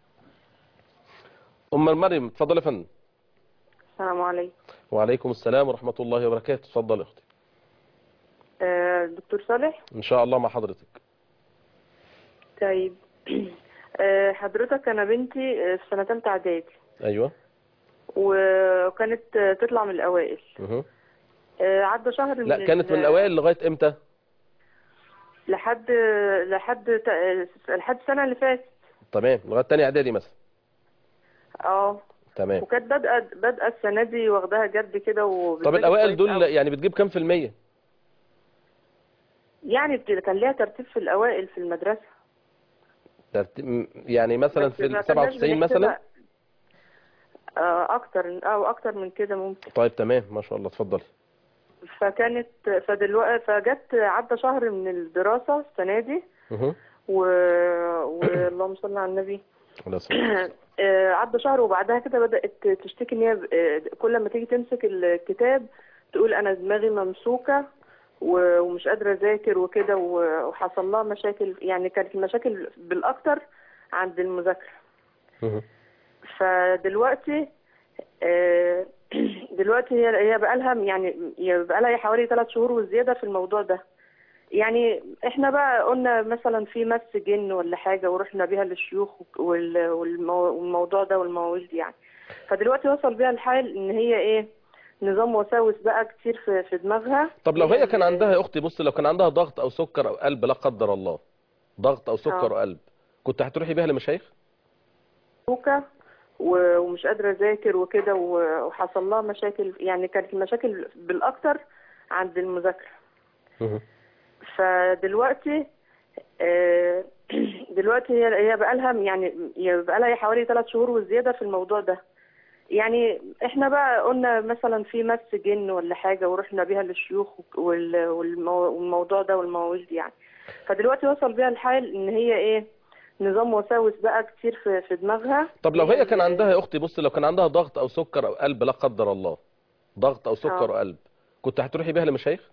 ام مريم اتفضل يا فندم السلام عليكم وعليكم السلام ورحمه الله وبركاته اتفضل يا اختي آه، دكتور صالح ان شاء الله مع حضرتك طيب آه، حضرتك انا بنتي آه، في سنه ثالثه اعدادي ايوه وكانت آه، تطلع من الاوائل مه. آه، عدى شهر من لا كانت ال- من الاوائل لغايه امتى لحد لحد ت- لحد السنه اللي فاتت تمام لغايه تاني اعدادي مثلا اه تمام وكانت بادئه بادئه السنه دي واخداها جد كده طب وبتذاكر الاوائل كويس دول أوي. يعني بتجيب كام في المية يعني بت- كان ليها ترتيب في الاوائل في المدرسه ترتيب- يعني مثلا بس في ما ال كناش 97 مثلا بنحسبها- آه، اكتر او اكتر من كده ممكن طيب تمام ما شاء الله اتفضلي فكانت فدلوقتي فجت عدى شهر من الدراسه السنه دي مه. و... واللهم صل على النبي عليه الصلاة والسلام. آه، عدى شهر وبعدها كده بدأت تشتكي ان هي آه، كل ما تيجي تمسك الكتاب تقول انا دماغي ممسوكة و- ومش قادرة اذاكر وكده و- وحصل لها مشاكل يعني كانت المشاكل بالاكتر عند المذاكرة مه. فدلوقتي آه، دلوقتي هي هي بقالها يعني هي بقالها حوالي ثلاث شهور وزيادة في الموضوع ده يعني احنا بقى قلنا مثلا في مس جن ولا حاجة ورحنا بيها للشيوخ وال- والمو- والموضوع ده والمواويل دي يعني فدلوقتي وصل بيها الحال ان هي ايه نظام وساوس بقى كتير في, في دماغها طب لو هي كان ال- عندها يا اختي بص لو كان عندها ضغط او سكر او قلب لا قدر الله ضغط او سكر آه. وقلب كنت هتروحي بيها لمشايخ سوكة و- ومش قادرة اذاكر وكده و- وحصل لها مشاكل يعني كانت المشاكل بالاكتر عند المذاكرة فدلوقتي آه، دلوقتي هي هي بقالها يعني هي بقالها حوالي ثلاث شهور وزيادة في الموضوع ده يعني احنا بقى قلنا مثلا في مس جن ولا حاجة ورحنا بيها للشيوخ وال- والمو- والموضوع ده والمواويل دي يعني فدلوقتي وصل بيها الحال ان هي ايه نظام وساوس بقى كتير في, في دماغها طب لو هي كان ال- عندها يا اختي بص لو كان عندها ضغط او سكر او قلب لا قدر الله ضغط او سكر آه. وقلب كنت هتروحي بيها لمشايخ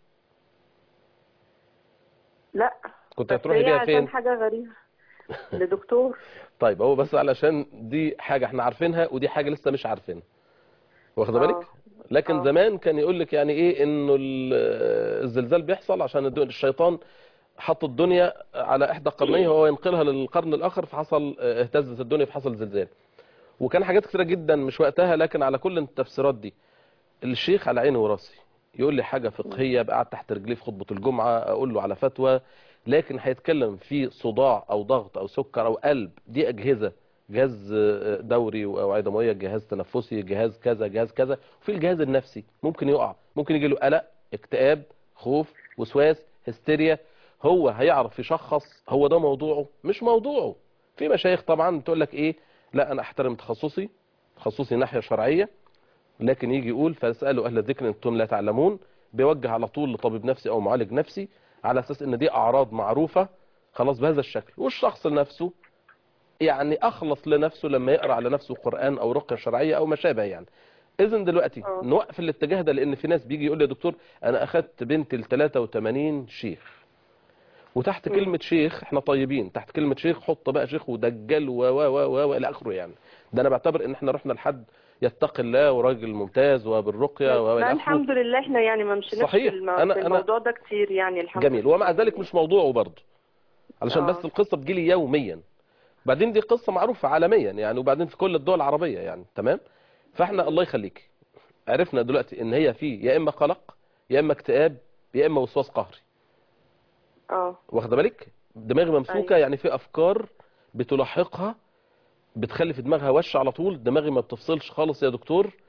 لا كنت بس هتروحي هي بيها عشان فين حاجة غريبة لدكتور طيب هو بس علشان دي حاجة احنا عارفينها ودي حاجة لسه مش عارفينها واخده آه. بالك لكن آه. زمان كان يقول لك يعني ايه انه ال- الزلزال بيحصل عشان الدو- الشيطان حط الدنيا على احدى قرنيه وهو ينقلها للقرن الاخر فحصل اه، اهتزت الدنيا فحصل زلزال وكان حاجات كتيره جدا مش وقتها لكن على كل التفسيرات دي الشيخ على عيني وراسي يقول لي حاجه فقهيه بقى قاعد تحت رجليه في خطبه الجمعه اقول له على فتوى لكن هيتكلم في صداع او ضغط او سكر او قلب دي اجهزه جهاز اه، دوري واوعيه دمويه جهاز تنفسي جهاز كذا جهاز كذا وفي الجهاز النفسي ممكن يقع ممكن يجي له قلق اكتئاب خوف وسواس هستيريا هو هيعرف يشخص هو ده موضوعه مش موضوعه في مشايخ طبعا تقول لك ايه لا انا احترم تخصصي تخصصي ناحيه شرعيه لكن يجي يقول فاسالوا اهل الذكر ان انتم لا تعلمون بيوجه على طول لطبيب نفسي او معالج نفسي على اساس ان دي اعراض معروفه خلاص بهذا الشكل والشخص نفسه يعني اخلص لنفسه لما يقرا على نفسه قران او رقيه شرعيه او ما شابه يعني اذن دلوقتي آه. نوقف الاتجاه ده لان في ناس بيجي يقول لي يا دكتور انا اخدت بنتي ل 83 شيخ وتحت مم. كلمة شيخ احنا طيبين تحت كلمة شيخ حط بقى شيخ ودجال و و و و الى اخره يعني ده انا بعتبر ان احنا رحنا لحد يتقي الله وراجل ممتاز وبالرقية و لا الى اخره الحمد لله احنا يعني ما مشيناش صحيح. في, الم... أنا- في أنا- الموضوع ده كتير يعني الحمد جميل لله ومع ذلك مش موضوعه برضه علشان آه. بس القصة بتجيلي يوميا بعدين دي قصة معروفة عالميا يعني وبعدين في كل الدول العربية يعني تمام فاحنا الله يخليك عرفنا دلوقتي ان هي في يا اما قلق يا اما اكتئاب يا اما وسواس قهري اه واخده بالك دماغ ممسوكه أيوة. يعني في افكار بتلاحقها بتخلي في دماغها وش على طول دماغي ما بتفصلش خالص يا دكتور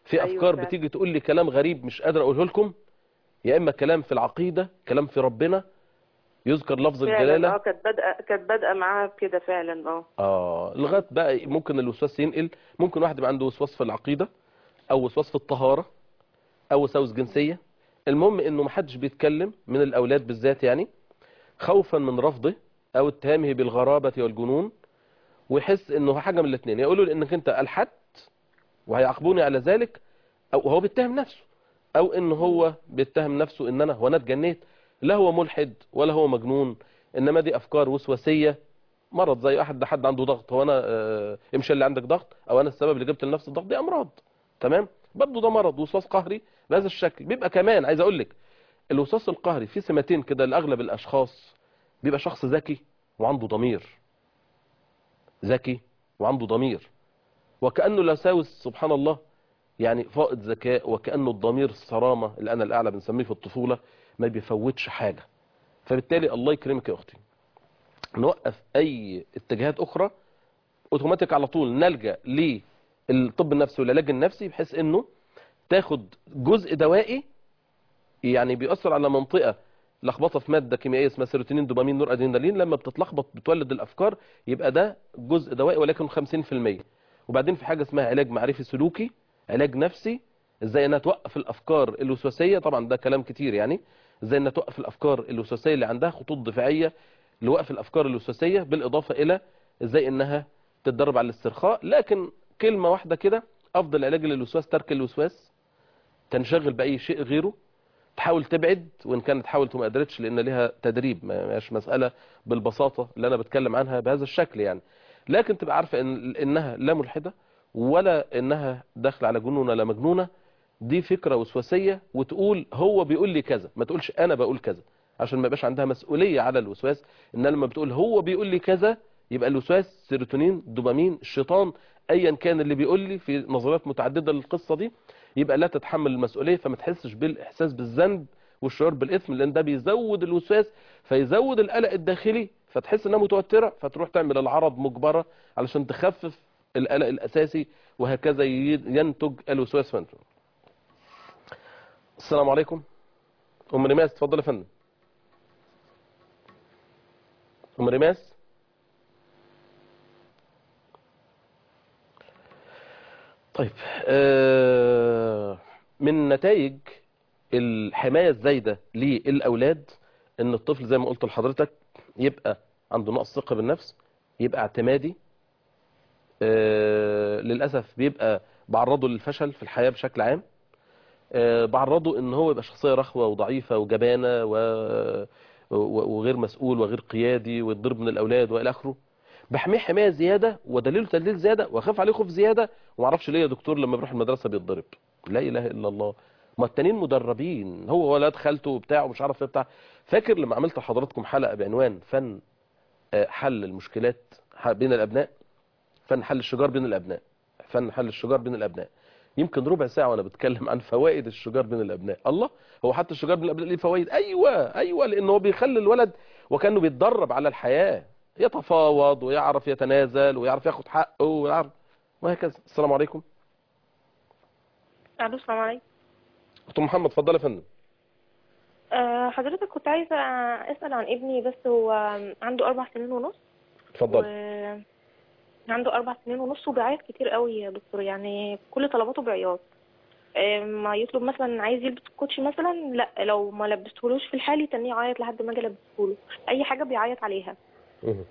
في أيوة افكار فعلا. بتيجي تقول لي كلام غريب مش قادر اقوله لكم يا اما كلام في العقيده كلام في ربنا يذكر لفظ فعلا الجلاله اه كانت بادئه كانت بادئه معاها بكده فعلا اه اه لغايه بقى ممكن الوسواس ينقل ممكن واحد يبقى عنده وسواس في العقيده او وسواس في الطهاره او وساوس جنسيه المهم انه محدش بيتكلم من الاولاد بالذات يعني خوفا من رفضه او اتهامه بالغرابه والجنون ويحس انه حاجه من الاثنين يقولوا انك انت الحدت وهيعاقبوني على ذلك او هو بيتهم نفسه او ان هو بيتهم نفسه ان انا هو انا اتجنيت لا هو ملحد ولا هو مجنون انما دي افكار وسواسيه مرض زي احد ده حد عنده ضغط هو انا آه، امشي اللي عندك ضغط او انا السبب اللي جبت لنفسي الضغط دي امراض تمام برضه ده مرض وسواس قهري بهذا الشكل بيبقى كمان عايز اقول لك الوسواس القهري فيه سمتين كده لاغلب الاشخاص بيبقى شخص ذكي وعنده ضمير ذكي وعنده ضمير وكانه الوساوس سبحان الله يعني فائض ذكاء وكانه الضمير الصرامه اللي انا الاعلى بنسميه في الطفوله ما بيفوتش حاجه فبالتالي الله يكرمك يا اختي نوقف اي اتجاهات اخرى اوتوماتيك على طول نلجا للطب النفسي والعلاج النفسي بحيث انه تاخد جزء دوائي يعني بيأثر على منطقه لخبطه في ماده كيميائيه اسمها سيروتونين دوبامين نور ادرينالين لما بتتلخبط بتولد الافكار يبقى ده جزء دوائي ولكن 50% وبعدين في حاجه اسمها علاج معرفي سلوكي علاج نفسي ازاي انها توقف الافكار الوسواسيه طبعا ده كلام كتير يعني ازاي انها توقف الافكار الوسواسيه اللي عندها خطوط دفاعيه لوقف الافكار الوسواسيه بالاضافه الى ازاي انها تتدرب على الاسترخاء لكن كلمه واحده كده افضل علاج للوسواس ترك الوسواس تنشغل باي شيء غيره تحاول تبعد وان كانت حاولت وما قدرتش لان لها تدريب ما مش مساله بالبساطه اللي انا بتكلم عنها بهذا الشكل يعني لكن تبقى عارفه ان انها لا ملحده ولا انها داخله على جنون ولا مجنونه دي فكره وسواسيه وتقول هو بيقول لي كذا ما تقولش انا بقول كذا عشان ما يبقاش عندها مسؤوليه على الوسواس ان لما بتقول هو بيقول لي كذا يبقى الوسواس سيروتونين دوبامين الشيطان ايا كان اللي بيقول لي في نظريات متعدده للقصه دي يبقى لا تتحمل المسؤوليه فما تحسش بالاحساس بالذنب والشعور بالاثم لان ده بيزود الوسواس فيزود القلق الداخلي فتحس انها متوتره فتروح تعمل العرض مجبره علشان تخفف القلق الاساسي وهكذا ينتج الوسواس منه السلام عليكم ام رماس اتفضل يا فندم ام رماس طيب آه من نتائج الحماية الزايدة للأولاد إن الطفل زي ما قلت لحضرتك يبقى عنده نقص ثقة بالنفس يبقى اعتمادي آه للأسف بيبقى بعرضه للفشل في الحياة بشكل عام آه بعرضه إن هو يبقى شخصية رخوة وضعيفة وجبانة و... وغير مسؤول وغير قيادي ويتضرب من الأولاد وإلى آخره بحميه حمايه زياده ودليله تدليل زياده واخاف عليه خوف زياده وما اعرفش ليه يا دكتور لما بيروح المدرسه بيتضرب لا اله الا الله ما التانيين مدربين هو ولاد خالته وبتاع ومش عارف ايه بتاع فاكر لما عملت لحضراتكم حلقه بعنوان فن حل المشكلات بين الابناء فن حل الشجار بين الابناء فن حل الشجار بين الابناء يمكن ربع ساعه وانا بتكلم عن فوائد الشجار بين الابناء الله هو حتى الشجار بين الابناء ليه فوائد ايوه ايوه لان هو بيخلي الولد وكانه بيتدرب على الحياه يتفاوض ويعرف يتنازل ويعرف ياخد حقه ويعرف وهكذا السلام عليكم الو السلام عليكم دكتور محمد اتفضل يا فندم أه حضرتك كنت عايزة أسأل عن ابني بس هو عنده أربع سنين ونص اتفضل و... عنده أربع سنين ونص وبيعيط كتير قوي يا دكتور يعني كل طلباته بعياط أه ما يطلب مثلا عايز يلبس كوتشي مثلا لا لو ما لبستهولوش في الحال يتنيه يعيط لحد ما اجي البسهوله اي حاجه بيعيط عليها مه.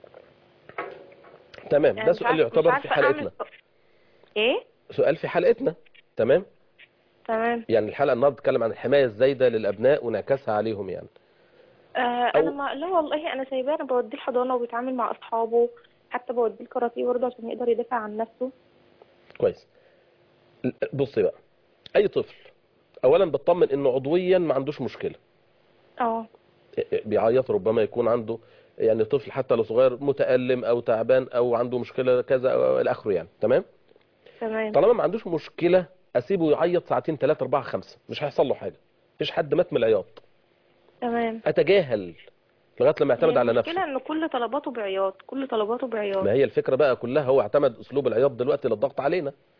تمام ده يعني مش سؤال عارف- يعتبر مش في عارفة حلقتنا أعمل- ايه سؤال في حلقتنا تمام تمام يعني الحلقه النهارده بتتكلم عن الحمايه الزايده للابناء ونعكسها عليهم يعني آه أو- انا ما لا والله انا سايباه انا بوديه الحضانه وبيتعامل مع اصحابه حتى بوديه الكاراتيه برضه عشان يقدر يدافع عن نفسه كويس بصي بقى اي طفل اولا بتطمن انه عضويا ما عندوش مشكله اه بيعيط ربما يكون عنده يعني طفل حتى لو صغير متألم او تعبان او عنده مشكله كذا او الى اخره يعني تمام تمام طالما ما عندوش مشكله اسيبه يعيط ساعتين ثلاثة أربعة خمسة مش هيحصل له حاجه مفيش حد مات من العياط تمام اتجاهل لغايه لما يعتمد هي على المشكله نفسه ان كل طلباته بعياط كل طلباته بعياط ما هي الفكره بقى كلها هو اعتمد اسلوب العياط دلوقتي للضغط علينا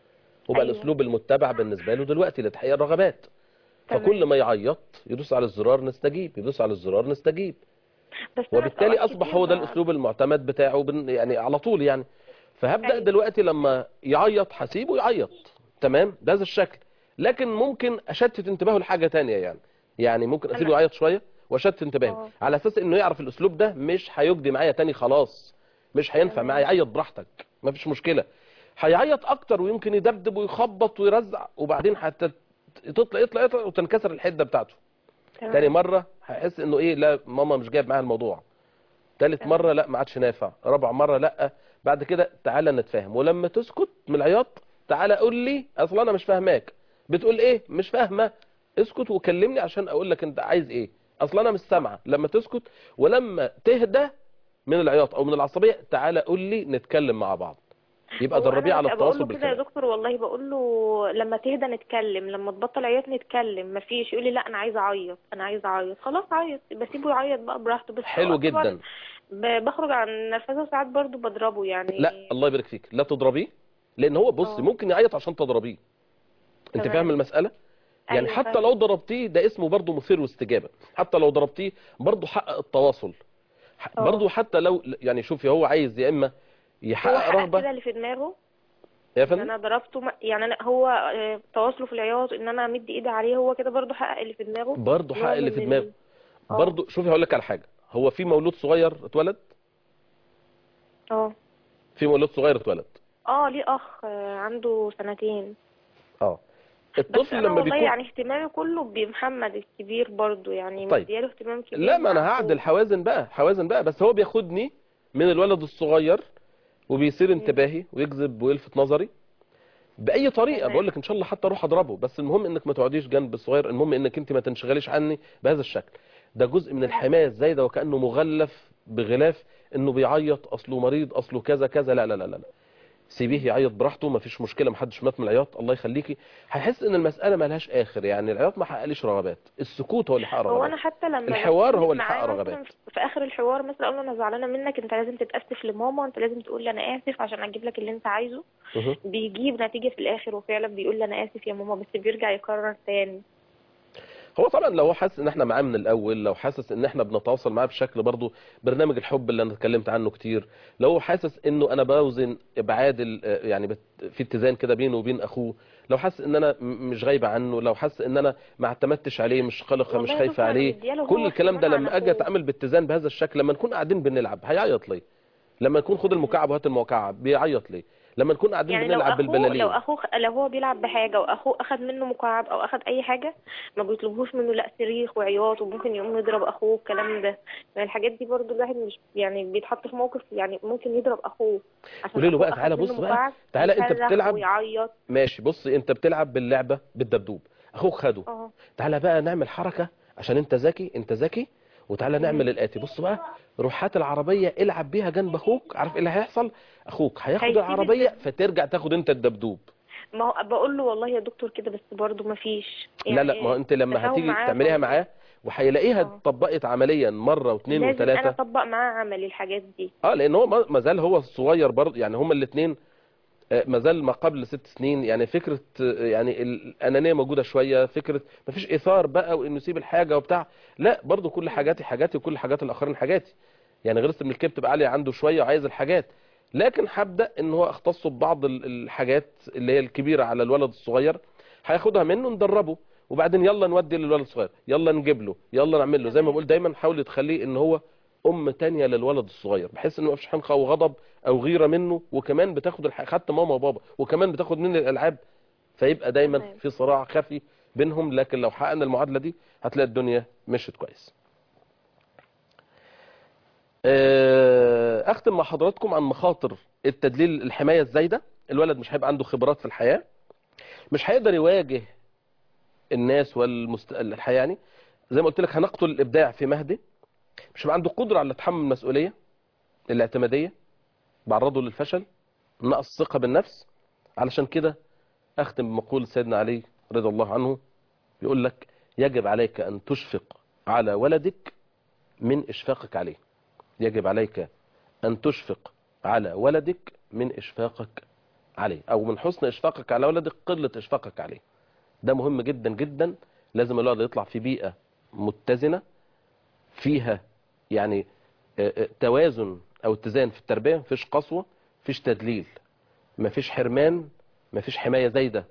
وبقى أيوة. الاسلوب المتبع بالنسبه له دلوقتي لتحقيق الرغبات تمام. فكل ما يعيط يدوس على الزرار نستجيب يدوس على الزرار نستجيب بس أنا وبالتالي أوقات اصبح كتير هو ده ب- الاسلوب المعتمد بتاعه بن- يعني على طول يعني فهبدا أيوة. دلوقتي لما يعيط هسيبه يعيط تمام ده هذا الشكل لكن ممكن اشتت انتباهه لحاجه تانية يعني يعني ممكن اسيبه أنا- يعيط شويه واشتت انتباهه آه. على اساس انه يعرف الاسلوب ده مش هيجدي معايا تاني خلاص مش هينفع تمام. معايا يعيط براحتك مفيش مشكله هيعيط اكتر ويمكن يدبدب ويخبط ويرزع وبعدين حتى تطلع يطلع يطلع وتنكسر الحده بتاعته تمام. تاني مرة هيحس انه ايه لا ماما مش جايب معاها الموضوع تالت تمام. مرة لا ما عادش نافع رابع مرة لا بعد كده تعالى نتفاهم ولما تسكت من العياط تعالى قول لي اصلا انا مش فاهماك بتقول ايه مش فاهمة اسكت وكلمني عشان اقول لك انت عايز ايه اصلا انا مش سامعة لما تسكت ولما تهدى من العياط او من العصبية تعالى قول لي نتكلم مع بعض يبقى هو دربيه أنا على بقول التواصل له كده يا بالكلام دكتور والله بقول له لما تهدى نتكلم لما تبطل عياط نتكلم مفيش يقول لي لا انا عايز اعيط انا عايز اعيط خلاص عيط بسيبه يعيط بقى براحته بس حلو أوقات طبعاً جدا ب- بخرج عن نفسه ساعات برضو بضربه يعني لا الله يبارك فيك لا تضربيه لان هو بص آه. ممكن يعيط عشان تضربيه انت تمام. فاهم المسألة يعني أيوة حتى فاهمة. لو ضربتيه ده اسمه برضه مثير واستجابة حتى لو ضربتيه برضه حقق التواصل ح- اه. برضه حتى لو يعني شوفي هو عايز يا اما هو يحقق حقق كده رغبة اللي في دماغه يا ان فندم انا ضربته م- يعني انا هو آه، تواصله في العياط ان انا امد ايدي عليه هو كده برضو حقق اللي في دماغه برضه نوع حقق اللي من في ال- دماغه اه. برضه شوفي هقول لك على حاجة هو في مولود صغير اتولد اه في مولود صغير اتولد اه ليه اخ آه، عنده سنتين اه بس الطفل انا لما والله بيكون يعني اهتمامي كله بمحمد الكبير برضو يعني طيب. مدياله اهتمام كبير لا ما انا مع هعدل أخوه. حوازن بقى حوازن بقى بس هو بياخدني من الولد الصغير وبيصير انتباهي ويجذب ويلفت نظري باي طريقه تمام. بقول لك ان شاء الله حتى اروح اضربه بس المهم انك ما تقعديش جنب الصغير المهم انك انت ما تنشغليش عني بهذا الشكل ده جزء من الحمايه الزايده وكانه مغلف بغلاف انه بيعيط اصله مريض اصله كذا كذا لا لا لا لا لا. سيبيه يعيط براحته ما فيش مشكله ما حدش مات من العياط الله يخليكي هيحس ان المساله ما لهاش اخر يعني العياط ما حققليش رغبات السكوت هو اللي حقق هو رغبات انا حتى لما الحوار بتكلم هو اللي معاه حقق مثلا رغبات. في اخر الحوار مثلا اقول له انا زعلانه منك انت لازم تتاسف لماما انت لازم تقول لي انا اسف عشان اجيب لك اللي انت عايزه مه. بيجيب نتيجه في الاخر وفعلا بيقول لي انا اسف يا ماما بس بيرجع يكرر تاني هو طبعا لو هو حاسس ان احنا معاه من الاول لو حاسس ان احنا بنتواصل معاه بشكل برضو برنامج الحب اللي انا اتكلمت عنه كتير لو هو حاسس انه انا بوزن ابعاد ال- يعني بت- في اتزان كده بينه وبين اخوه لو حاسس ان انا م- مش غايبه عنه لو حاسس ان انا ما اعتمدتش عليه مش قلقه والله مش يا خايفه دكتور أنا عليه مدياله كل هو الكلام ده اهتمام لما عن اجي أخوه. اتعامل باتزان بهذا الشكل لما نكون قاعدين بنلعب هيعيط ليه لما نكون خد المكعب وهات المكعب بيعيط ليه لما نكون قاعدين يعني لو بنلعب اخوه بالبلالين لو اخوه لو هو بيلعب بحاجه واخوه اخد منه مكعب او اخد اي حاجه ما بيطلبوش منه لا صريخ وعياط وممكن يقوم يضرب اخوه الكلام ده يعني الحاجات دي برضو الواحد مش يعني بيتحط في موقف يعني ممكن يضرب اخوه عشان قولي له أخوه بقى تعالى أخد منه بص بقى، مكعب، تعالى أنت يصرخ بتلعب. ويعيط ماشي بصي انت بتلعب باللعبه بالدبدوب اخوك خده اه تعالى بقى نعمل حركة عشان انت ذكي انت ذكي وتعالى نعمل الاتي بص بقى روح هات العربية العب بيها جنب اخوك عارف ايه اللي هيحصل اخوك هياخد هيسيب العربية الدبدوب. فترجع تاخد انت الدبدوب ما هو بقول له والله يا دكتور كده بس برضو ما فيش لا لا ما هو انت لما تفاهم هتيجي معاه تعمليها برضو. معاه وهيلاقيها اه. اتطبقت عمليا مرة واثنين لازم انا وثلاثة اطبق معاه عملي الحاجات دي اه لان هو ما ما زال هو صغير برضه يعني هما الاثنين ما زال ما قبل ست سنين يعني فكرة آه، يعني الأنانية موجودة شوية فكرة ما فيش إثار بقى وإنه يسيب الحاجة وبتاع لا برضه كل حاجاتي حاجاتي وكل حاجات الآخرين حاجاتي يعني غريزة الملكية بتبقى عالية عنده شوية وعايز الحاجات لكن هبدأ إن هو أختصه ببعض ال- الحاجات اللي هي الكبيرة على الولد الصغير هياخدها منه ندربه وبعدين يلا نودي للولد الصغير يلا نجيب له يلا نعمل له زي ما تمام. بقول دايما حاول تخليه ان هو ام تانية للولد الصغير بحيث انه ما فيش حنقه او غضب او غيره منه وكمان بتاخد الح... خدت ماما وبابا وكمان بتاخد مني الالعاب فيبقى دايما تمام. في صراع خفي بينهم لكن لو حققنا المعادله دي هتلاقي الدنيا مشيت كويس آه، اختم مع حضراتكم عن مخاطر التدليل الحمايه الزايده الولد مش هيبقى عنده خبرات في الحياه مش هيقدر يواجه الناس والمست... الحياه يعني زي ما قلت لك هنقتل الابداع في مهده مش هيبقى عنده قدره على تحمل المسؤوليه الاعتماديه بعرضه للفشل نقص ثقه بالنفس علشان كده اختم بمقولة سيدنا علي رضي الله عنه بيقول لك يجب عليك ان تشفق على ولدك من اشفاقك عليه يجب عليك ان تشفق على ولدك من اشفاقك عليه او من حسن اشفاقك على ولدك قله اشفاقك عليه ده مهم جدا جدا لازم الولد يطلع في بيئه متزنه فيها يعني آه، آه، توازن او اتزان في التربيه مفيش قسوه مفيش تدليل مفيش حرمان مفيش حمايه زايده